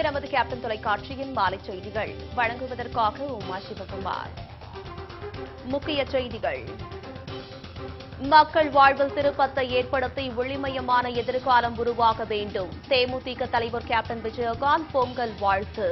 இது நமது கேப்டன் தொலைக்காட்சியின் மாலை செய்திகள் வழங்குவதற்காக உமா சிவகுமார் முக்கிய செய்திகள் மக்கள் வாழ்வில் திருப்பத்தை ஏற்படுத்தி ஒளிமயமான எதிர்காலம் உருவாக வேண்டும் தேமுதிக தலைவர் கேப்டன் விஜயகாந்த் பொங்கல் வாழ்த்து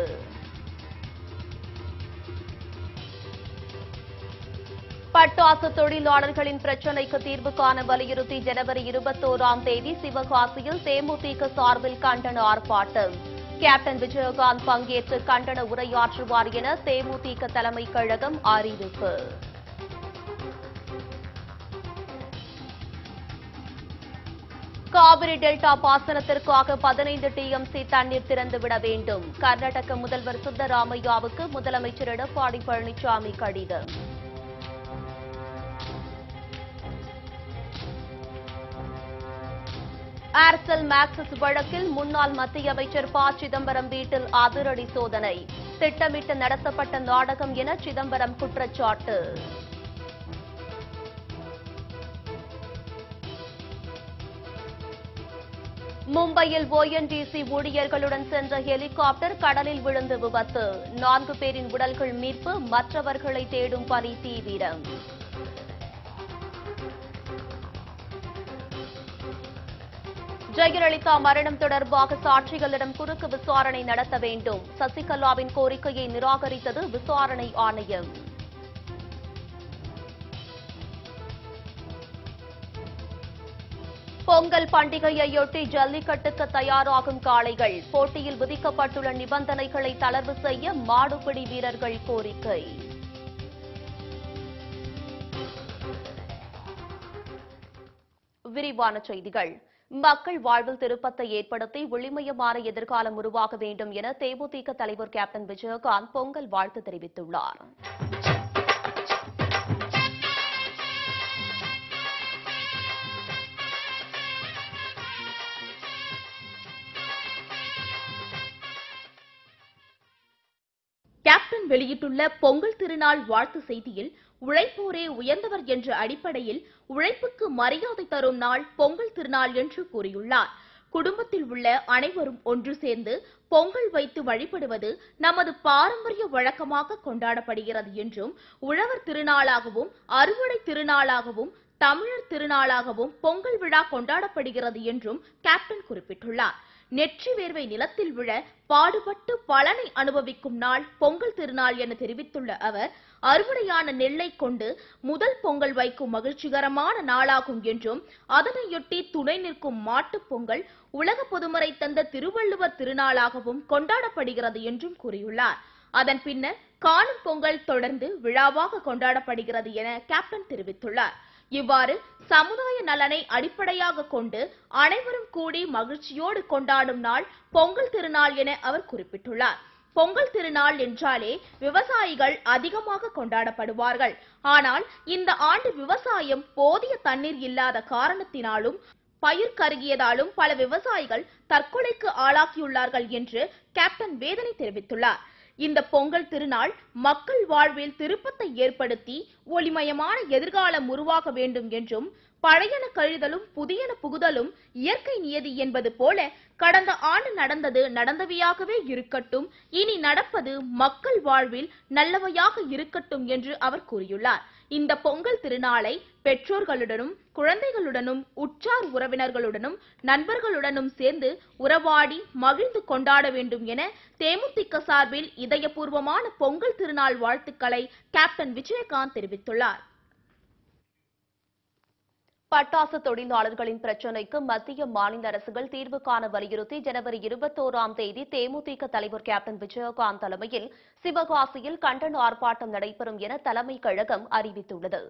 பட்டாசு தொழிலாளர்களின் பிரச்சினைக்கு தீர்வு காண வலியுறுத்தி ஜனவரி இருபத்தோராம் தேதி சிவகாசியில் தேமுதிக சார்பில் கண்டன ஆர்ப்பாட்டம் கேப்டன் விஜயகாந்த் பங்கேற்று கண்டன உரையாற்றுவார் என தேமுதிக தலைமை கழகம் அறிவிப்பு காவிரி டெல்டா பாசனத்திற்காக பதினைந்து டிஎம்சி தண்ணீர் திறந்துவிட வேண்டும் கர்நாடக முதல்வர் சித்தராமையாவுக்கு முதலமைச்சர் எடப்பாடி பழனிசாமி கடிதம் ஏர்செல் மேக்சிஸ் வழக்கில் முன்னாள் மத்திய அமைச்சர் ப சிதம்பரம் வீட்டில் அதிரடி சோதனை திட்டமிட்டு நடத்தப்பட்ட நாடகம் என சிதம்பரம் குற்றச்சாட்டு மும்பையில் ஓஎன்டிசி ஊழியர்களுடன் சென்ற ஹெலிகாப்டர் கடலில் விழுந்து விபத்து நான்கு பேரின் உடல்கள் மீட்பு மற்றவர்களை தேடும் பணி தீவிரம் ஜெயலலிதா மரணம் தொடர்பாக சாட்சிகளிடம் குறுக்கு விசாரணை நடத்த வேண்டும் சசிகலாவின் கோரிக்கையை நிராகரித்தது விசாரணை ஆணையம் பொங்கல் பண்டிகையையொட்டி ஜல்லிக்கட்டுக்கு தயாராகும் காளைகள் போட்டியில் விதிக்கப்பட்டுள்ள நிபந்தனைகளை தளர்வு செய்ய மாடுபிடி வீரர்கள் கோரிக்கை விரிவான செய்திகள் மக்கள் வாழ்வில் திருப்பத்தை ஏற்படுத்தி ஒளிமயமான எதிர்காலம் உருவாக வேண்டும் என தேமுதிக தலைவர் கேப்டன் விஜயகாந்த் பொங்கல் வாழ்த்து தெரிவித்துள்ளார் கேப்டன் வெளியிட்டுள்ள பொங்கல் திருநாள் வாழ்த்து செய்தியில் உழைப்போரே உயர்ந்தவர் என்ற அடிப்படையில் உழைப்புக்கு மரியாதை தரும் நாள் பொங்கல் திருநாள் என்று கூறியுள்ளார் குடும்பத்தில் உள்ள அனைவரும் ஒன்று சேர்ந்து பொங்கல் வைத்து வழிபடுவது நமது பாரம்பரிய வழக்கமாக கொண்டாடப்படுகிறது என்றும் உழவர் திருநாளாகவும் அறுவடை திருநாளாகவும் தமிழர் திருநாளாகவும் பொங்கல் விழா கொண்டாடப்படுகிறது என்றும் கேப்டன் குறிப்பிட்டுள்ளார் நெற்றி வேர்வை நிலத்தில் விழ பாடுபட்டு பலனை அனுபவிக்கும் நாள் பொங்கல் திருநாள் என தெரிவித்துள்ள அவர் அறுவடையான நெல்லை கொண்டு முதல் பொங்கல் வைக்கும் மகிழ்ச்சிகரமான நாளாகும் என்றும் அதனையொட்டி துணை நிற்கும் மாட்டுப் பொங்கல் உலக பொதுமறை தந்த திருவள்ளுவர் திருநாளாகவும் கொண்டாடப்படுகிறது என்றும் கூறியுள்ளார் அதன் பின்னர் காணும் பொங்கல் தொடர்ந்து விழாவாக கொண்டாடப்படுகிறது என கேப்டன் தெரிவித்துள்ளார் இவ்வாறு சமுதாய நலனை அடிப்படையாக கொண்டு அனைவரும் கூடி மகிழ்ச்சியோடு கொண்டாடும் நாள் பொங்கல் திருநாள் என அவர் குறிப்பிட்டுள்ளார் பொங்கல் திருநாள் என்றாலே விவசாயிகள் அதிகமாக கொண்டாடப்படுவார்கள் ஆனால் இந்த ஆண்டு விவசாயம் போதிய தண்ணீர் இல்லாத காரணத்தினாலும் பயிர் கருகியதாலும் பல விவசாயிகள் தற்கொலைக்கு ஆளாகியுள்ளார்கள் என்று கேப்டன் வேதனை தெரிவித்துள்ளார் இந்த பொங்கல் திருநாள் மக்கள் வாழ்வில் திருப்பத்தை ஏற்படுத்தி ஒளிமயமான எதிர்காலம் உருவாக வேண்டும் என்றும் பழையன கழிதலும் புதியன புகுதலும் இயற்கை நியதி என்பது போல கடந்த ஆண்டு நடந்தது நடந்தவையாகவே இருக்கட்டும் இனி நடப்பது மக்கள் வாழ்வில் நல்லவையாக இருக்கட்டும் என்று அவர் கூறியுள்ளார் இந்த பொங்கல் திருநாளை பெற்றோர்களுடனும் குழந்தைகளுடனும் உற்றார் உறவினர்களுடனும் நண்பர்களுடனும் சேர்ந்து உறவாடி மகிழ்ந்து கொண்டாட வேண்டும் என தேமுதிக சார்பில் இதயபூர்வமான பொங்கல் திருநாள் வாழ்த்துக்களை கேப்டன் விஜயகாந்த் தெரிவித்துள்ளார் பட்டாசு தொழிலாளர்களின் பிரச்சினைக்கு மத்திய மாநில அரசுகள் தீர்வு காண வலியுறுத்தி ஜனவரி இருபத்தோராம் தேதி தேமுதிக தலைவர் கேப்டன் விஜயகாந்த் தலைமையில் சிவகாசியில் கண்டன ஆர்ப்பாட்டம் நடைபெறும் என தலைமை கழகம் அறிவித்துள்ளது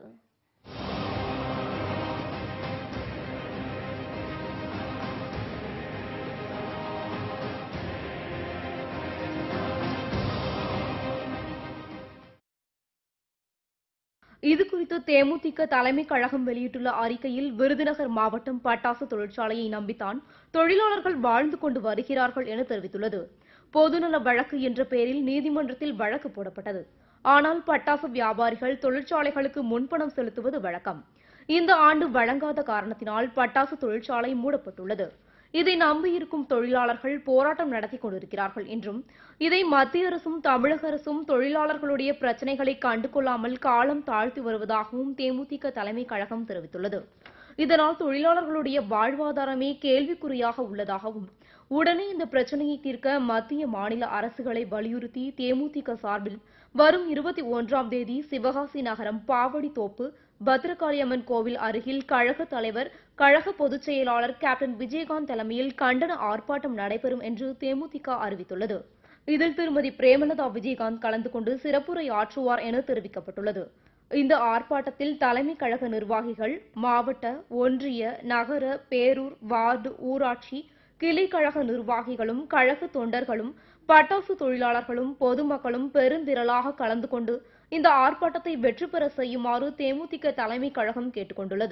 இது குறித்து தேமுதிக தலைமை கழகம் வெளியிட்டுள்ள அறிக்கையில் விருதுநகர் மாவட்டம் பட்டாசு தொழிற்சாலையை நம்பித்தான் தொழிலாளர்கள் வாழ்ந்து கொண்டு வருகிறார்கள் என தெரிவித்துள்ளது பொதுநல வழக்கு என்ற பெயரில் நீதிமன்றத்தில் வழக்கு போடப்பட்டது ஆனால் பட்டாசு வியாபாரிகள் தொழிற்சாலைகளுக்கு முன்பணம் செலுத்துவது வழக்கம் இந்த ஆண்டு வழங்காத காரணத்தினால் பட்டாசு தொழிற்சாலை மூடப்பட்டுள்ளது இதை நம்பியிருக்கும் தொழிலாளர்கள் போராட்டம் நடத்தி கொண்டிருக்கிறார்கள் என்றும் இதை மத்திய அரசும் தமிழக அரசும் தொழிலாளர்களுடைய பிரச்சினைகளை கண்டுகொள்ளாமல் காலம் தாழ்த்தி வருவதாகவும் தேமுதிக தலைமை கழகம் தெரிவித்துள்ளது இதனால் தொழிலாளர்களுடைய வாழ்வாதாரமே கேள்விக்குறியாக உள்ளதாகவும் உடனே இந்த பிரச்சனையை தீர்க்க மத்திய மாநில அரசுகளை வலியுறுத்தி தேமுதிக சார்பில் வரும் இருபத்தி ஒன்றாம் தேதி சிவகாசி நகரம் பாவடி தோப்பு பத்ரகாளியம்மன் கோவில் அருகில் கழக தலைவர் கழக பொதுச் செயலாளர் கேப்டன் விஜயகாந்த் தலைமையில் கண்டன ஆர்ப்பாட்டம் நடைபெறும் என்று தேமுதிக அறிவித்துள்ளது இதில் திருமதி பிரேமலதா விஜயகாந்த் கலந்து கொண்டு சிறப்புரை ஆற்றுவார் என தெரிவிக்கப்பட்டுள்ளது இந்த ஆர்ப்பாட்டத்தில் தலைமை கழக நிர்வாகிகள் மாவட்ட ஒன்றிய நகர பேரூர் வார்டு ஊராட்சி கிளை கழக நிர்வாகிகளும் கழக தொண்டர்களும் பட்டாசு தொழிலாளர்களும் பொதுமக்களும் பெருந்திரளாக கலந்து கொண்டு இந்த ஆர்ப்பாட்டத்தை வெற்றி பெற செய்யுமாறு தேமுதிக தலைமை கழகம் கேட்டுக் கொண்டுள்ளது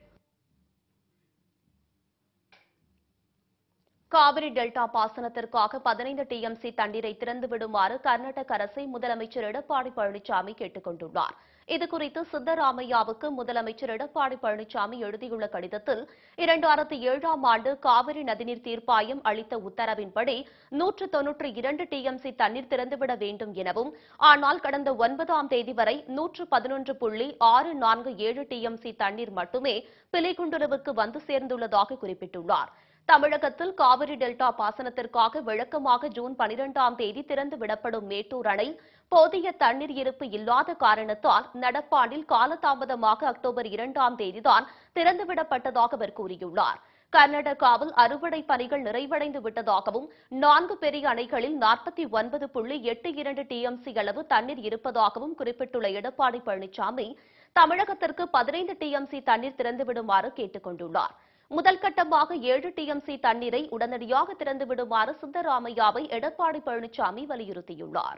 காவிரி டெல்டா பாசனத்திற்காக பதினைந்து டிஎம்சி தண்ணீரை திறந்து விடுமாறு கர்நாடக அரசை முதலமைச்சர் எடப்பாடி பழனிசாமி கேட்டுக் கொண்டுள்ளார் இதுகுறித்து சித்தராமையாவுக்கு முதலமைச்சர் எடப்பாடி பழனிசாமி எழுதியுள்ள கடிதத்தில் இரண்டாயிரத்தி ஏழாம் ஆண்டு காவிரி நதிநீர் தீர்ப்பாயம் அளித்த உத்தரவின்படி நூற்று தொன்னூற்றி இரண்டு டிஎம்சி தண்ணீர் திறந்துவிட வேண்டும் எனவும் ஆனால் கடந்த ஒன்பதாம் தேதி வரை நூற்று பதினொன்று புள்ளி ஆறு நான்கு ஏழு டிஎம்சி தண்ணீர் மட்டுமே பிலைகுண்டுலுவுக்கு வந்து சேர்ந்துள்ளதாக குறிப்பிட்டுள்ளார் தமிழகத்தில் காவிரி டெல்டா பாசனத்திற்காக வழக்கமாக ஜூன் பனிரெண்டாம் தேதி திறந்து விடப்படும் மேட்டூர் அணை போதிய தண்ணீர் இருப்பு இல்லாத காரணத்தால் நடப்பாண்டில் காலதாமதமாக அக்டோபர் இரண்டாம் தேதிதான் திறந்துவிடப்பட்டதாக அவர் கூறியுள்ளார் கர்நாடகாவில் அறுவடை பணிகள் நிறைவடைந்து விட்டதாகவும் நான்கு பெரிய அணைகளில் நாற்பத்தி ஒன்பது புள்ளி எட்டு இரண்டு டிஎம்சி அளவு தண்ணீர் இருப்பதாகவும் குறிப்பிட்டுள்ள எடப்பாடி பழனிசாமி தமிழகத்திற்கு பதினைந்து டிஎம்சி தண்ணீர் திறந்துவிடுமாறு கேட்டுக் கொண்டுள்ளார் முதல் கட்டமாக ஏழு டிஎம்சி தண்ணீரை உடனடியாக திறந்து விடுமாறு சித்தராமையாவை எடப்பாடி பழனிசாமி வலியுறுத்தியுள்ளார்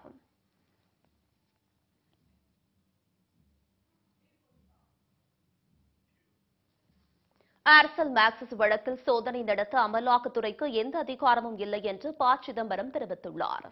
ஏர்செல் மேக்சிஸ் வழக்கில் சோதனை நடத்த அமலாக்கத்துறைக்கு எந்த அதிகாரமும் இல்லை என்று ப சிதம்பரம் தெரிவித்துள்ளார்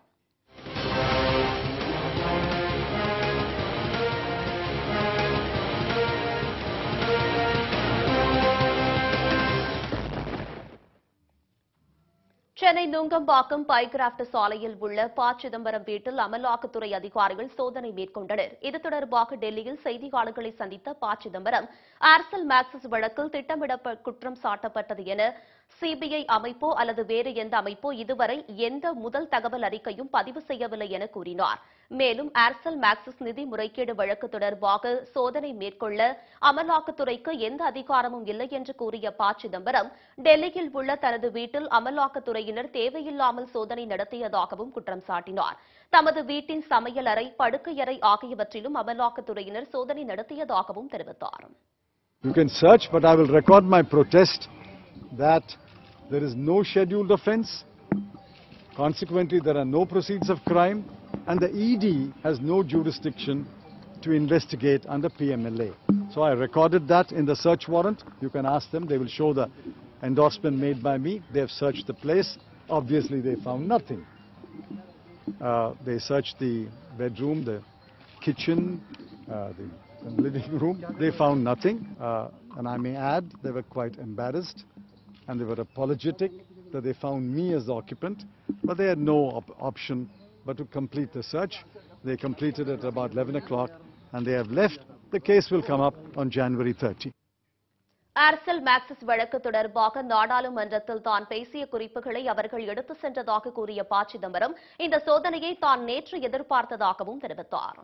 சென்னை நுங்கம்பாக்கம் பைகிராப்ட் சாலையில் உள்ள ப சிதம்பரம் வீட்டில் அமலாக்கத்துறை அதிகாரிகள் சோதனை மேற்கொண்டனர் இது தொடர்பாக டெல்லியில் செய்தியாளர்களை சந்தித்த ப சிதம்பரம் ஏர்செல் மேக்சிஸ் வழக்கில் திட்டமிட குற்றம் சாட்டப்பட்டது என சிபிஐ அமைப்போ அல்லது வேறு எந்த அமைப்போ இதுவரை எந்த முதல் தகவல் அறிக்கையும் பதிவு செய்யவில்லை என கூறினார் மேலும் ஏர்செல் மேக்சிஸ் நிதி முறைகேடு வழக்கு தொடர்பாக சோதனை மேற்கொள்ள அமலாக்கத்துறைக்கு எந்த அதிகாரமும் இல்லை என்று கூறிய ப சிதம்பரம் டெல்லியில் உள்ள தனது வீட்டில் அமலாக்கத்துறையினர் தேவையில்லாமல் சோதனை நடத்தியதாகவும் குற்றம் சாட்டினார் தமது வீட்டின் சமையல் அறை படுக்கையறை ஆகியவற்றிலும் அமலாக்கத்துறையினர் சோதனை நடத்தியதாகவும் தெரிவித்தார் You can search, but I will record my protest that there is no scheduled offence. Consequently, there are no proceeds of crime, and the ED has no jurisdiction to investigate under PMLA. So I recorded that in the search warrant. You can ask them, they will show the endorsement made by me. They have searched the place. Obviously, they found nothing. Uh, they searched the bedroom, the kitchen, uh, the the living room. They found nothing. Uh, and I may add, they were quite embarrassed and they were apologetic that they found me as the occupant. But they had no op- option but to complete the search. They completed it about 11 o'clock and they have left. The case will come up on January 30. Aircel Maxis வழக்கு தொடர்பாக நாடாளுமன்றத்தில் தான் பேசிய குறிப்புகளை அவர்கள் எடுத்து சென்றதாக கூறிய ப சிதம்பரம் இந்த சோதனையை தான் நேற்று எதிர்பார்த்ததாகவும் தெரிவித்தார்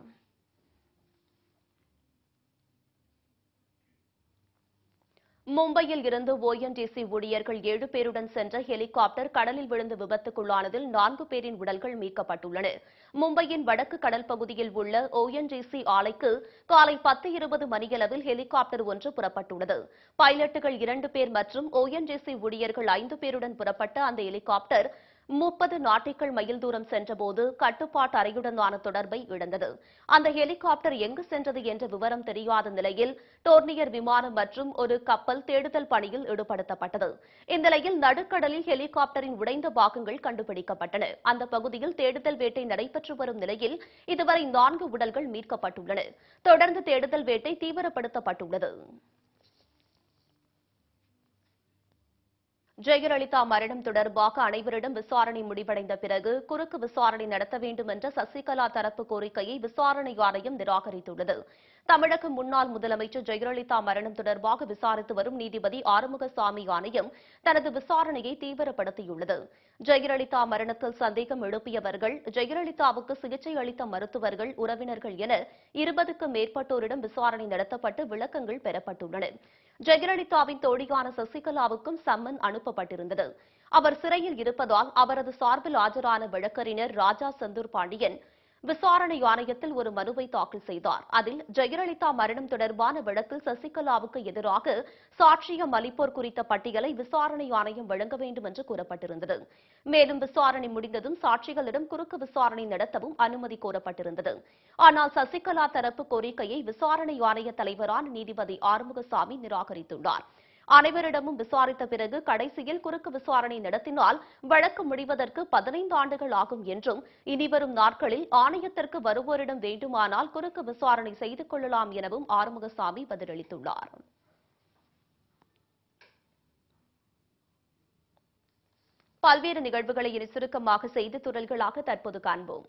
மும்பையில் இருந்து ஓஎன்டிசி ஊழியர்கள் ஏழு பேருடன் சென்ற ஹெலிகாப்டர் கடலில் விழுந்து விபத்துக்குள்ளானதில் நான்கு பேரின் உடல்கள் மீட்கப்பட்டுள்ளன மும்பையின் வடக்கு கடல் பகுதியில் உள்ள ஓஎன்டிசி ஆலைக்கு காலை பத்து இருபது மணியளவில் ஹெலிகாப்டர் ஒன்று புறப்பட்டுள்ளது பைலட்டுகள் இரண்டு பேர் மற்றும் ஓஎன்டிசி ஊழியர்கள் ஐந்து பேருடன் புறப்பட்ட அந்த ஹெலிகாப்டர் முப்பது நாட்டிகள் மைல் தூரம் சென்றபோது கட்டுப்பாட்டு அறையுடனான தொடர்பை இழந்தது அந்த ஹெலிகாப்டர் எங்கு சென்றது என்ற விவரம் தெரியாத நிலையில் டோர்னியர் விமானம் மற்றும் ஒரு கப்பல் தேடுதல் பணியில் ஈடுபடுத்தப்பட்டது இந்நிலையில் நடுக்கடலில் ஹெலிகாப்டரின் உடைந்த பாகங்கள் கண்டுபிடிக்கப்பட்டன அந்த பகுதியில் தேடுதல் வேட்டை நடைபெற்று வரும் நிலையில் இதுவரை நான்கு உடல்கள் மீட்கப்பட்டுள்ளன தொடர்ந்து தேடுதல் வேட்டை தீவிரப்படுத்தப்பட்டுள்ளது ஜெயலலிதா மரணம் தொடர்பாக அனைவரிடம் விசாரணை முடிவடைந்த பிறகு குறுக்கு விசாரணை நடத்த வேண்டும் என்ற சசிகலா தரப்பு கோரிக்கையை விசாரணை ஆணையம் நிராகரித்துள்ளது தமிழக முன்னாள் முதலமைச்சர் ஜெயலலிதா மரணம் தொடர்பாக விசாரித்து வரும் நீதிபதி ஆறுமுகசாமி ஆணையம் தனது விசாரணையை தீவிரப்படுத்தியுள்ளது ஜெயலலிதா மரணத்தில் சந்தேகம் எழுப்பியவர்கள் ஜெயலலிதாவுக்கு சிகிச்சை அளித்த மருத்துவர்கள் உறவினர்கள் என இருபதுக்கும் மேற்பட்டோரிடம் விசாரணை நடத்தப்பட்டு விளக்கங்கள் பெறப்பட்டுள்ளன ஜெயலலிதாவின் தோழியான சசிகலாவுக்கும் சம்மன் அனுப்பப்பட்டிருந்தது அவர் சிறையில் இருப்பதால் அவரது சார்பில் ஆஜரான வழக்கறிஞர் ராஜா செந்தூர் பாண்டியன் விசாரணை ஆணையத்தில் ஒரு மனுவை தாக்கல் செய்தார் அதில் ஜெயலலிதா மரணம் தொடர்பான வழக்கில் சசிகலாவுக்கு எதிராக சாட்சியம் அளிப்போர் குறித்த பட்டியலை விசாரணை ஆணையம் வழங்க வேண்டும் என்று கூறப்பட்டிருந்தது மேலும் விசாரணை முடிந்ததும் சாட்சிகளிடம் குறுக்கு விசாரணை நடத்தவும் அனுமதி கோரப்பட்டிருந்தது ஆனால் சசிகலா தரப்பு கோரிக்கையை விசாரணை ஆணைய தலைவரான நீதிபதி ஆறுமுகசாமி நிராகரித்துள்ளார் அனைவரிடமும் விசாரித்த பிறகு கடைசியில் குறுக்கு விசாரணை நடத்தினால் வழக்கு முடிவதற்கு பதினைந்து ஆண்டுகள் ஆகும் என்றும் இனிவரும் நாட்களில் ஆணையத்திற்கு வருவோரிடம் வேண்டுமானால் குறுக்கு விசாரணை செய்து கொள்ளலாம் எனவும் ஆறுமுகசாமி பதிலளித்துள்ளார் பல்வேறு நிகழ்வுகளை இனி சுருக்கமாக செய்தி துறல்களாக தற்போது காண்போம்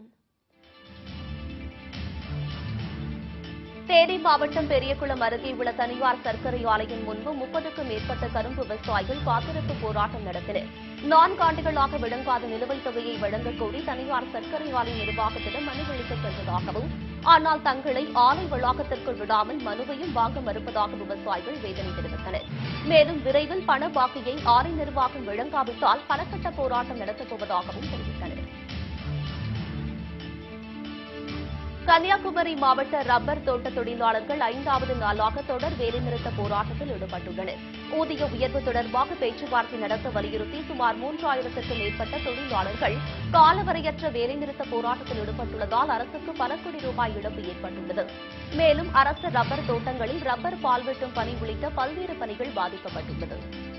தேனி மாவட்டம் பெரியகுளம் அருகே உள்ள தனியார் சர்க்கரை ஆலையின் முன்பு முப்பதுக்கும் மேற்பட்ட கரும்பு விவசாயிகள் காத்திருப்பு போராட்டம் நடத்தினர் நான்கு ஆண்டுகளாக விளங்காத நிலுவைத் தொகையை வழங்கக் கோரி தனியார் சர்க்கரை ஆலை நிர்வாகத்திடம் மனு அளிக்கச் சென்றதாகவும் ஆனால் தங்களை ஆலை வளாகத்திற்குள் விடாமல் மனுவையும் வாங்க மறுப்பதாக விவசாயிகள் வேதனை தெரிவித்தனர் மேலும் விரைவில் பண பாக்கியை ஆலை நிர்வாகம் வழங்காவிட்டால் பலகட்ட போராட்டம் நடத்தப் போவதாகவும் தெரிவித்தனர் கன்னியாகுமரி மாவட்ட ரப்பர் தோட்ட தொழிலாளர்கள் ஐந்தாவது நாளாக தொடர் வேலைநிறுத்த போராட்டத்தில் ஈடுபட்டுள்ளனர் ஊதிய உயர்வு தொடர்பாக பேச்சுவார்த்தை நடத்த வலியுறுத்தி சுமார் மூன்றாயிரத்திற்கும் மேற்பட்ட தொழிலாளர்கள் காலவரையற்ற வேலைநிறுத்த போராட்டத்தில் ஈடுபட்டுள்ளதால் அரசுக்கு பல கோடி ரூபாய் இழப்பு ஏற்பட்டுள்ளது மேலும் அரசு ரப்பர் தோட்டங்களில் ரப்பர் பால் வெட்டும் பணி உள்ளிட்ட பல்வேறு பணிகள் பாதிக்கப்பட்டுள்ளது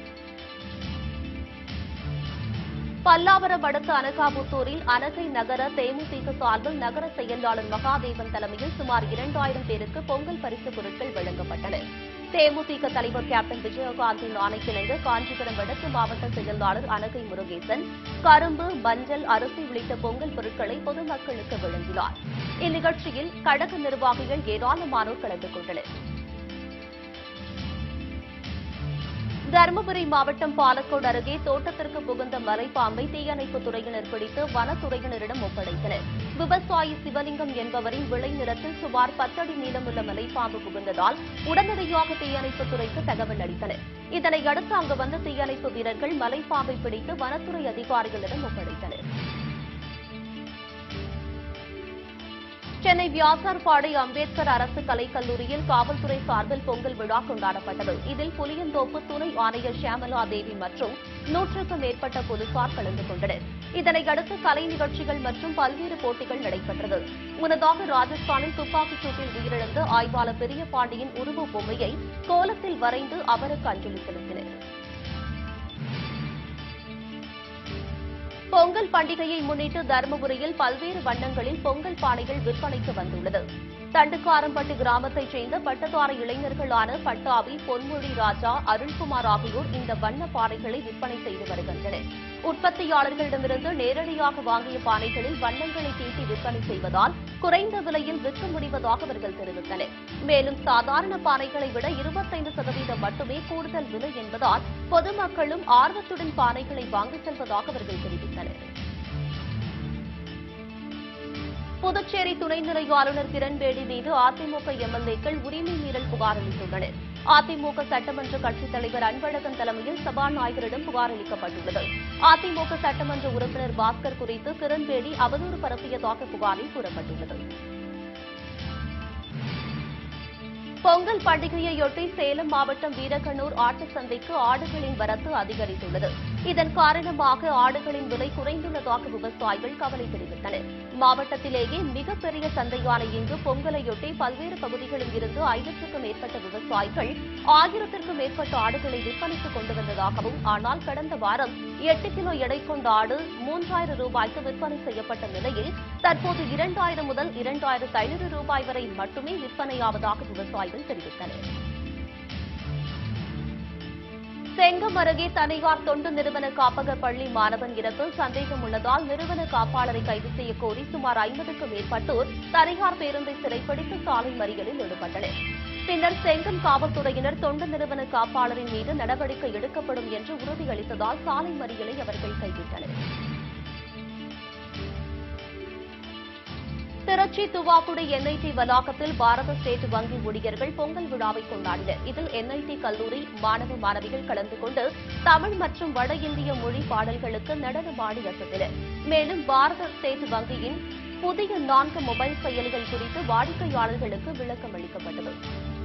பல்லாவரம் அடுத்த அனகாபுத்தூரில் அனகை நகர தேமுதிக சார்பில் நகர செயலாளர் மகாதேவன் தலைமையில் சுமார் இரண்டாயிரம் பேருக்கு பொங்கல் பரிசு பொருட்கள் வழங்கப்பட்டன தேமுதிக தலைவர் கேப்டன் விஜயகாந்தின் ஆணைக்கிணங்க காஞ்சிபுரம் வடக்கு மாவட்ட செயலாளர் அனகை முருகேசன் கரும்பு மஞ்சள் அரிசி உள்ளிட்ட பொங்கல் பொருட்களை பொதுமக்களுக்கு வழங்கினார் இந்நிகழ்ச்சியில் கழக நிர்வாகிகள் ஏராளமானோர் கலந்து கொண்டனர் தருமபுரி மாவட்டம் பாலக்கோடு அருகே தோட்டத்திற்கு புகுந்த மலைப்பாம்பை தீயணைப்புத் துறையினர் பிடித்து வனத்துறையினரிடம் ஒப்படைத்தனர் விவசாயி சிவலிங்கம் என்பவரின் விளைநிலத்தில் சுமார் பத்தடி நீளமுள்ள மலைப்பாம்பு புகுந்ததால் உடனடியாக தீயணைப்புத் துறைக்கு தகவல் அளித்தனர் இதனை அடுத்து அங்கு வந்த தீயணைப்பு வீரர்கள் மலைப்பாம்பை பிடித்து வனத்துறை அதிகாரிகளிடம் ஒப்படைத்தனர் சென்னை வியாசார்பாடி அம்பேத்கர் அரசு கலைக்கல்லூரியில் காவல்துறை சார்பில் பொங்கல் விழா கொண்டாடப்பட்டது இதில் புளியந்தோப்பு துணை ஆணையர் ஷியாமலா தேவி மற்றும் நூற்றுக்கும் மேற்பட்ட போலீசார் கலந்து கொண்டனர் இதனையடுத்து கலை நிகழ்ச்சிகள் மற்றும் பல்வேறு போட்டிகள் நடைபெற்றது முன்னதாக ராஜஸ்தானில் துப்பாக்கிச் சூட்டில் உயிரிழந்த ஆய்வாளர் பெரிய பாண்டியின் உருவ பொம்மையை கோலத்தில் வரைந்து அவருக்கு அஞ்சலி செலுத்தினர் பொங்கல் பண்டிகையை முன்னிட்டு தருமபுரியில் பல்வேறு வண்ணங்களில் பொங்கல் பானைகள் விற்பனைக்கு வந்துள்ளது தண்டுக்காரம்பட்டு கிராமத்தைச் சேர்ந்த பட்டதார இளைஞர்களான பட்டாபி பொன்மொழி ராஜா அருள்குமார் ஆகியோர் இந்த வண்ண பானைகளை விற்பனை செய்து வருகின்றனர் உற்பத்தியாளர்களிடமிருந்து நேரடியாக வாங்கிய பானைகளில் வண்ணங்களை தீட்டி விற்பனை செய்வதால் குறைந்த விலையில் விற்க முடிவதாக அவர்கள் தெரிவித்தனர் மேலும் சாதாரண பானைகளை விட இருபத்தைந்து சதவீதம் மட்டுமே கூடுதல் விலை என்பதால் பொதுமக்களும் ஆர்வத்துடன் பானைகளை வாங்கிச் செல்வதாக அவர்கள் தெரிவித்தனர் புதுச்சேரி துணைநிலை ஆளுநர் கிரண்பேடி மீது அதிமுக எம்எல்ஏக்கள் உரிமை மீறல் புகார் அளித்துள்ளனர் அதிமுக சட்டமன்ற கட்சித் தலைவர் அன்பழகன் தலைமையில் சபாநாயகரிடம் புகார் அளிக்கப்பட்டுள்ளது அதிமுக சட்டமன்ற உறுப்பினர் பாஸ்கர் குறித்து கிரண்பேடி அவதூறு பரப்பியதாக புகாரில் கூறப்பட்டுள்ளது பொங்கல் பண்டிகையையொட்டி சேலம் மாவட்டம் வீரகனூர் ஆட்டு சந்தைக்கு ஆடுகளின் வரத்து அதிகரித்துள்ளது இதன் காரணமாக ஆடுகளின் விலை குறைந்துள்ளதாக விவசாயிகள் கவலை தெரிவித்தனர் மாவட்டத்திலேயே மிகப்பெரிய சந்தையான இங்கு பொங்கலையொட்டி பல்வேறு பகுதிகளில் இருந்து ஐநூற்றுக்கும் மேற்பட்ட விவசாயிகள் ஆயிரத்திற்கும் மேற்பட்ட ஆடுகளை விற்பனைக்கு கொண்டு வந்ததாகவும் ஆனால் கடந்த வாரம் எட்டு கிலோ எடை கொண்ட ஆடு மூன்றாயிரம் ரூபாய்க்கு விற்பனை செய்யப்பட்ட நிலையில் தற்போது இரண்டாயிரம் முதல் இரண்டாயிரத்து ஐநூறு ரூபாய் வரை மட்டுமே விற்பனையாவதாக விவசாயிகள் தெரிவித்தனர் செங்கம் அருகே தனியார் தொண்டு நிறுவன காப்பக பள்ளி மாணவன் இறப்பில் சந்தேகம் உள்ளதால் நிறுவன காப்பாளரை கைது செய்ய கோரி சுமார் ஐம்பதுக்கும் மேற்பட்டோர் தனியார் பேருந்தை சிறைப்பிடித்து சாலை மறியலில் ஈடுபட்டனர் பின்னர் செங்கம் காவல்துறையினர் தொண்டு நிறுவன காப்பாளரின் மீது நடவடிக்கை எடுக்கப்படும் என்று உறுதியளித்ததால் சாலை மறியலை அவர்கள் கைவிட்டனர் திருச்சி துவாக்குடி என்ஐடி வளாகத்தில் பாரத ஸ்டேட் வங்கி ஊழியர்கள் பொங்கல் விழாவை கொண்டாடினர் இதில் என்ஐடி கல்லூரி மாணவ மாணவிகள் கலந்து கொண்டு தமிழ் மற்றும் வட இந்திய மொழி பாடல்களுக்கு நடனமாடி அசத்தினர் மேலும் பாரத ஸ்டேட் வங்கியின் புதிய நான்கு மொபைல் செயலிகள் குறித்து வாடிக்கையாளர்களுக்கு விளக்கம் அளிக்கப்பட்டது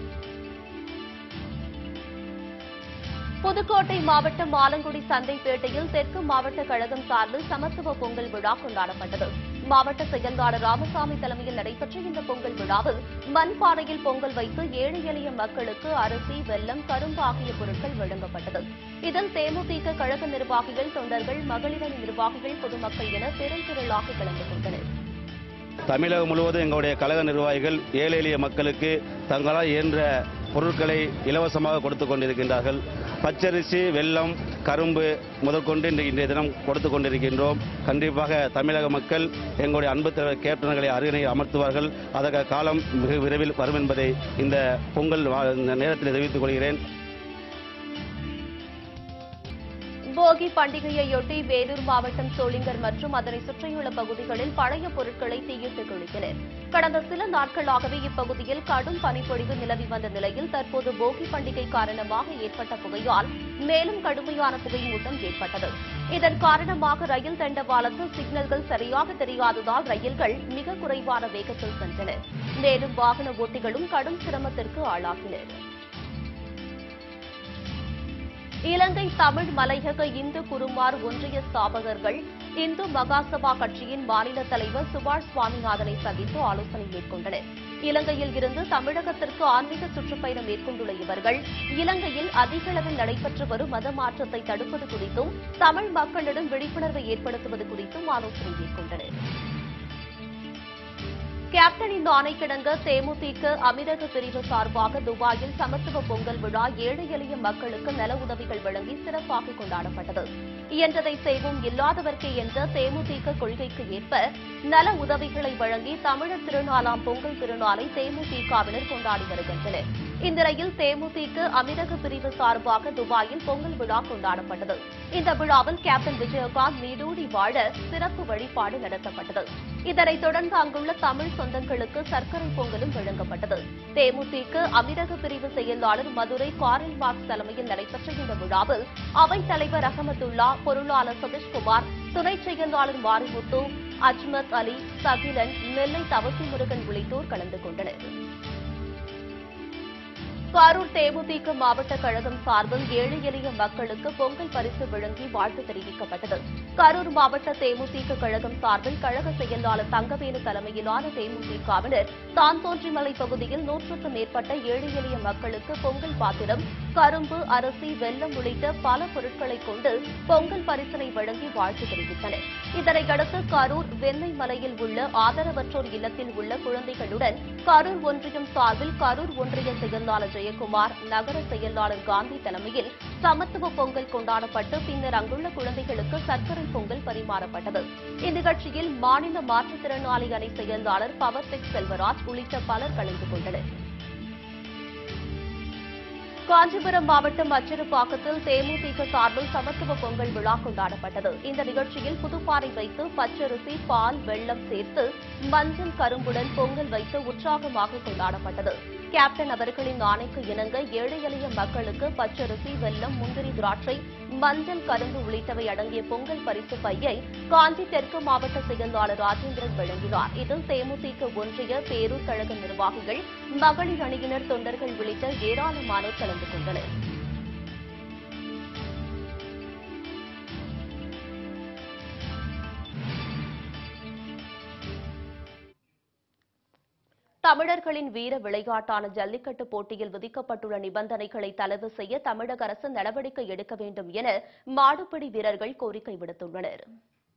புதுக்கோட்டை மாவட்டம் ஆலங்குடி சந்தைப்பேட்டையில் தெற்கு மாவட்ட கழகம் சார்பில் சமத்துவ பொங்கல் விழா கொண்டாடப்பட்டது மாவட்ட செயலாளர் ராமசாமி தலைமையில் நடைபெற்ற இந்த பொங்கல் விழாவில் மண்பானையில் பொங்கல் வைத்து ஏழை எளிய மக்களுக்கு அரிசி வெல்லம் கரும்பு ஆகிய பொருட்கள் வழங்கப்பட்டது இதில் தேமுதிக கழக நிர்வாகிகள் தொண்டர்கள் மகளிரணி நிர்வாகிகள் பொதுமக்கள் என பெருந்திரளாக கலந்து கொண்டனர் தமிழகம் முழுவதும் எங்களுடைய கழக நிர்வாகிகள் ஏழை எளிய மக்களுக்கு தங்களால் இயன்ற பொருட்களை இலவசமாக கொடுத்து கொண்டிருக்கின்றார்கள் பச்சரிசி வெல்லம் கரும்பு முதற்கொண்டு இன்று இன்றைய தினம் கொடுத்து கொண்டிருக்கின்றோம் கண்டிப்பாக தமிழக மக்கள் எங்களுடைய அன்பு தலைவர் கேப்டன்களை அருகினை அமர்த்துவார்கள் அதற்கு காலம் மிக விரைவில் வரும் என்பதை இந்த பொங்கல் வா- இந்த நேரத்தில் தெரிவித்துக் கொள்கிறேன் போகி பண்டிகையையொட்டி வேலூர் மாவட்டம் சோளிங்கர் மற்றும் அதனை சுற்றியுள்ள பகுதிகளில் பழைய பொருட்களை தீயிட்டு குளித்தனர் கடந்த சில நாட்களாகவே இப்பகுதியில் கடும் பனிப்பொழிவு நிலவி வந்த நிலையில் தற்போது போகி பண்டிகை காரணமாக ஏற்பட்ட புகையால் மேலும் கடுமையான புகை மூட்டம் ஏற்பட்டது இதன் காரணமாக ரயில் தண்டவாளத்தில் சிக்னல்கள் சரியாக தெரியாததால் ரயில்கள் மிக குறைவான வேகத்தில் சென்றன மேலும் வாகன ஓட்டிகளும் கடும் சிரமத்திற்கு ஆளாகினர் இலங்கை தமிழ் மலையக இந்து குருமார் ஒன்றிய ஸ்தாபகர்கள் இந்து மகாசபா கட்சியின் மாநில தலைவர் சுபாஷ் சுவாமிநாதனை சந்தித்து ஆலோசனை மேற்கொண்டனர் இலங்கையில் இருந்து தமிழகத்திற்கு ஆன்மீக சுற்றுப்பயணம் மேற்கொண்டுள்ள இவர்கள் இலங்கையில் அதிக அளவில் நடைபெற்று வரும் மத மாற்றத்தை தடுப்பது குறித்தும் தமிழ் மக்களிடம் விழிப்புணர்வை ஏற்படுத்துவது குறித்தும் ஆலோசனை மேற்கொண்டனர் கேப்டனின் ஆணைக்கிணங்க தேமுதிக அமீரக பிரிவு சார்பாக துபாயில் சமத்துவ பொங்கல் விழா ஏழை எளிய மக்களுக்கு நல உதவிகள் வழங்கி சிறப்பாக கொண்டாடப்பட்டது இயன்றதை செய்வோம் இல்லாதவர்க்கே என்ற தேமுதிக கொள்கைக்கு ஏற்ப நல உதவிகளை வழங்கி தமிழர் திருநாளாம் பொங்கல் திருநாளை தேமுதிகவினர் கொண்டாடி வருகின்றனர் இந்நிலையில் தேமுதிக அமீரக பிரிவு சார்பாக துபாயில் பொங்கல் விழா கொண்டாடப்பட்டது இந்த விழாவில் கேப்டன் விஜயகாந்த் நீடூடி வாழ சிறப்பு வழிபாடு நடத்தப்பட்டது இதனைத் தொடர்ந்து அங்குள்ள தமிழ் சொந்தங்களுக்கு சர்க்கரை பொங்கலும் வழங்கப்பட்டது தேமுதிக அமீரக பிரிவு செயலாளர் மதுரை காரல் மார்க்ஸ் தலைமையில் நடைபெற்ற இந்த விழாவில் அவைத் தலைவர் அகமதுல்லா பொருளாளர் சதீஷ்குமார் துணை செயலாளர் மாரிமுத்து அஜ்மத் அலி சகிலன் நெல்லை தவசி முருகன் உள்ளிட்டோர் கலந்து கொண்டனர் கரூர் தேமுதிக மாவட்ட கழகம் சார்பில் ஏழை எளிய மக்களுக்கு பொங்கல் பரிசு வழங்கி வாழ்த்து தெரிவிக்கப்பட்டது கரூர் மாவட்ட தேமுதிக கழகம் சார்பில் கழக செயலாளர் தங்கவேலு தலைமையிலான தேமுதிகவினர் தான்தோன்றிமலை பகுதியில் நூற்றுக்கும் மேற்பட்ட ஏழை எளிய மக்களுக்கு பொங்கல் பாத்திரம் கரும்பு அரிசி வெல்லம் உள்ளிட்ட பல பொருட்களை கொண்டு பொங்கல் பரிசனை வழங்கி வாழ்த்து தெரிவித்தனர் இதனையடுத்து கரூர் வெண்ணை மலையில் உள்ள ஆதரவற்றோர் இல்லத்தில் உள்ள குழந்தைகளுடன் கரூர் ஒன்றியம் சார்பில் கரூர் ஒன்றிய செயலாளர் ஜெயக்குமார் நகர செயலாளர் காந்தி தலைமையில் சமத்துவ பொங்கல் கொண்டாடப்பட்டு பின்னர் அங்குள்ள குழந்தைகளுக்கு சர்க்கரை பொங்கல் பரிமாறப்பட்டது இந்நிகழ்ச்சியில் மாநில மாற்றுத்திறனாளி அணி செயலாளர் பவர் டெக் செல்வராஜ் உள்ளிட்ட பலர் கலந்து கொண்டனர் காஞ்சிபுரம் மாவட்டம் அச்சிறுபாக்கத்தில் தேமுதிக சார்பில் சமத்துவ பொங்கல் விழா கொண்டாடப்பட்டது இந்த நிகழ்ச்சியில் புதுப்பாறை வைத்து பச்சரிசி பால் வெள்ளம் சேர்த்து மஞ்சள் கரும்புடன் பொங்கல் வைத்து உற்சாகமாக கொண்டாடப்பட்டது கேப்டன் அவர்களின் ஆணைக்கு இணங்க ஏழை எளிய மக்களுக்கு பச்சரிசி வெல்லம் முந்திரி திராட்சை மஞ்சள் கரும்பு உள்ளிட்டவை அடங்கிய பொங்கல் பரிசு பையை காஞ்சி தெற்கு மாவட்ட செயலாளர் ராஜேந்திரன் வழங்கினார் இதில் தேமுதிக ஒன்றிய பேரூர் கழக நிர்வாகிகள் மகளிர் அணியினர் தொண்டர்கள் உள்ளிட்ட ஏராளமானோர் கலந்து கொண்டனர் தமிழர்களின் வீர விளையாட்டான ஜல்லிக்கட்டு போட்டியில் விதிக்கப்பட்டுள்ள நிபந்தனைகளை தளர்வு செய்ய தமிழக அரசு நடவடிக்கை எடுக்க வேண்டும் என மாடுபிடி வீரர்கள் கோரிக்கை விடுத்துள்ளனர்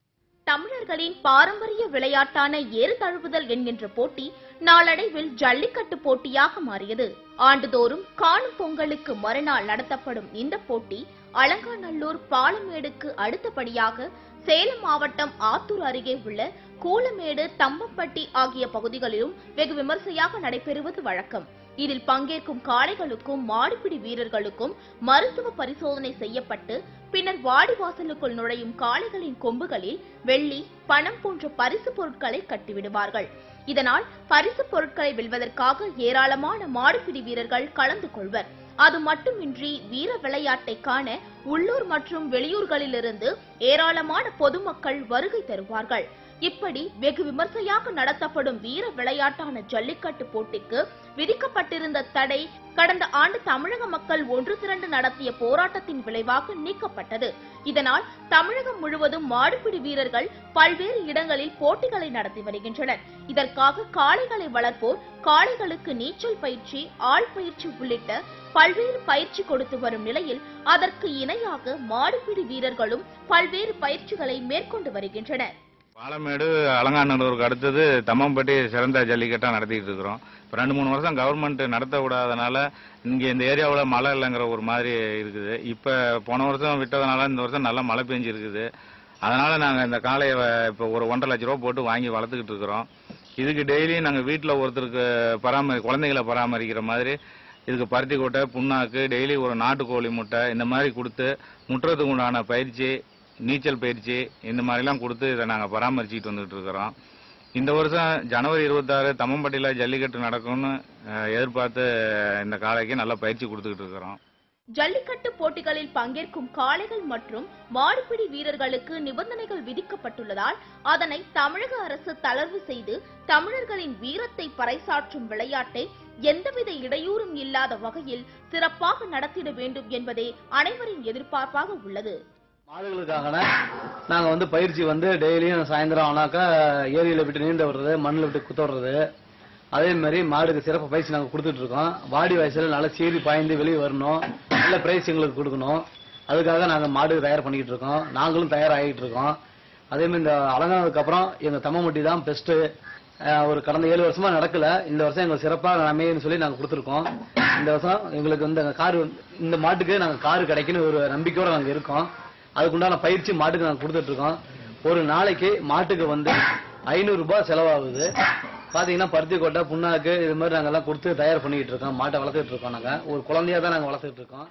தமிழர்களின் பாரம்பரிய விளையாட்டான ஏறு தழுவுதல் என்கின்ற போட்டி நாளடைவில் ஜல்லிக்கட்டு போட்டியாக மாறியது ஆண்டுதோறும் காணும் பொங்கலுக்கு மறுநாள் நடத்தப்படும் இந்த போட்டி அலங்காநல்லூர் பாலமேடுக்கு அடுத்தபடியாக சேலம் மாவட்டம் ஆத்தூர் அருகே உள்ள கூலமேடு தம்பம்பட்டி ஆகிய பகுதிகளிலும் வெகு விமர்சையாக நடைபெறுவது வழக்கம் இதில் பங்கேற்கும் காளைகளுக்கும் மாடுபிடி வீரர்களுக்கும் மருத்துவ பரிசோதனை செய்யப்பட்டு பின்னர் வாடிவாசலுக்குள் நுழையும் காளைகளின் கொம்புகளில் வெள்ளி பணம் போன்ற பரிசு பொருட்களை கட்டிவிடுவார்கள் இதனால் பரிசு பொருட்களை வெல்வதற்காக ஏராளமான மாடுபிடி வீரர்கள் கலந்து கொள்வர் அது மட்டுமின்றி வீர விளையாட்டை காண உள்ளூர் மற்றும் வெளியூர்களிலிருந்து ஏராளமான பொதுமக்கள் வருகை தருவார்கள் இப்படி வெகு விமர்சையாக நடத்தப்படும் வீர விளையாட்டான ஜல்லிக்கட்டு போட்டிக்கு விதிக்கப்பட்டிருந்த தடை கடந்த ஆண்டு தமிழக மக்கள் ஒன்று திரண்டு நடத்திய போராட்டத்தின் விளைவாக நீக்கப்பட்டது இதனால் தமிழகம் முழுவதும் மாடுபிடி வீரர்கள் பல்வேறு இடங்களில் போட்டிகளை நடத்தி வருகின்றனர் இதற்காக காளைகளை வளர்ப்போர் காளைகளுக்கு நீச்சல் பயிற்சி ஆள் பயிற்சி உள்ளிட்ட பல்வேறு பயிற்சி கொடுத்து வரும் நிலையில் அதற்கு இணையாக மாடுபிடி வீரர்களும் பல்வேறு பயிற்சிகளை மேற்கொண்டு வருகின்றனர் பாலமேடு அலங்காநல்லூருக்கு அடுத்தது தம்மம்பட்டி சிறந்த ஜல்லிக்கட்டாக நடத்திட்டு இருக்கிறோம் இப்போ ரெண்டு மூணு வருஷம் கவர்மெண்ட் நடத்த விடாதனால இங்கே இந்த ஏரியாவில் மழை இல்லைங்கிற ஒரு மாதிரி இருக்குது இப்போ போன வருஷம் விட்டதுனால இந்த வருஷம் நல்லா மழை பெஞ்சு இருக்குது அதனால நாங்கள் இந்த காளையை இப்போ ஒரு ஒன்றரை லட்ச ரூபா போட்டு வாங்கி வளர்த்துக்கிட்டு இருக்கிறோம் இதுக்கு டெய்லியும் நாங்கள் வீட்டில் ஒருத்தருக்கு பராமரி குழந்தைகளை பராமரிக்கிற மாதிரி இதுக்கு பருத்தி கொட்டை புண்ணாக்கு டெய்லி ஒரு நாட்டுக்கோழி முட்டை இந்த மாதிரி கொடுத்து முட்டுறதுக்கு உண்டான பயிற்சி நீச்சல் பயிற்சி இந்த மாதிரிலாம் கொடுத்து இதை நாங்கள் பராமரிச்சுட்டு வந்துட்டு இருக்கிறோம் இந்த வருஷம் ஜனவரி இருபத்தாறு தம்மம்பட்டியில் ஜல்லிக்கட்டு நடக்கும்னு அஹ், எதிர்பார்த்து இந்த காளைக்கு நல்லா பயிற்சி கொடுத்துக்கிட்டு இருக்கிறோம் ஜல்லிக்கட்டு போட்டிகளில் பங்கேற்கும் காளைகள் மற்றும் மாடுபிடி வீரர்களுக்கு நிபந்தனைகள் விதிக்கப்பட்டுள்ளதால் அதனை தமிழக அரசு தளர்வு செய்து தமிழர்களின் வீரத்தை பறைசாற்றும் விளையாட்டை எந்தவித இடையூறும் இல்லாத வகையில் சிறப்பாக நடத்திட வேண்டும் என்பதே அனைவரின் எதிர்பார்ப்பாக உள்ளது மாடுகளுக்காக நாங்க வந்து பயிற்சி வந்து டெய்லியும் சாயந்தரம் ஆனாக்கா ஏரியில விட்டு நீந்த விடுறது மண்ணில் விட்டு குத்த விடுறது அதே மாதிரி மாடுக்கு சிறப்பு பயிற்சி நாங்க கொடுத்துட்டு இருக்கோம் வாடி வயசுல நல்லா சீறி பாய்ந்து வெளியே வரணும் நல்ல பிரைஸ் எங்களுக்கு கொடுக்கணும் அதுக்காக நாங்க மாடு தயார் பண்ணிக்கிட்டு இருக்கோம் நாங்களும் தயாராகிட்டு இருக்கோம் அதே மாதிரி இந்த அலங்கானதுக்கு அப்புறம் எங்க தம்மமட்டி தான் பெஸ்ட் ஒரு கடந்த ஏழு வருஷமா நடக்கல இந்த வருஷம் எங்களுக்கு சிறப்பாக அமையுன்னு சொல்லி நாங்க கொடுத்துருக்கோம் இந்த வருஷம் எங்களுக்கு வந்து கார் இந்த மாட்டுக்கு நாங்க காரு கிடைக்குன்னு ஒரு நம்பிக்கையோட நாங்க இருக்கோம் அதுக்குண்டான பயிற்சி மாட்டுக்கு நாங்க கொடுத்துட்டு இருக்கோம் ஒரு நாளைக்கு மாட்டுக்கு வந்து ஐநூறு ரூபாய் செலவாகுது பாத்தீங்கன்னா பருத்தி கொட்டை புண்ணாக்கு இது மாதிரி நாங்க எல்லாம் கொடுத்து தயார் பண்ணிட்டு இருக்கோம் மாட்டை வளர்த்துட்டு இருக்கோம் நாங்க ஒரு குழந்தையா தான் நாங்க வளர்த்துட்டு இருக்கோம்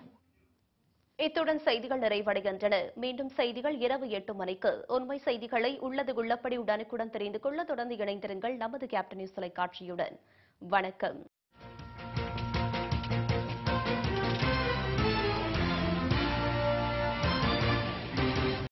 இத்துடன் செய்திகள் நிறைவடைகின்றன மீண்டும் செய்திகள் இரவு எட்டு மணிக்கு உண்மை செய்திகளை உள்ளது உள்ளபடி உடனுக்குடன் தெரிந்து கொள்ள தொடர்ந்து இணைந்திருங்கள் நமது கேப்டன் நியூஸ் தொலைக்காட்சியுடன் வணக்கம்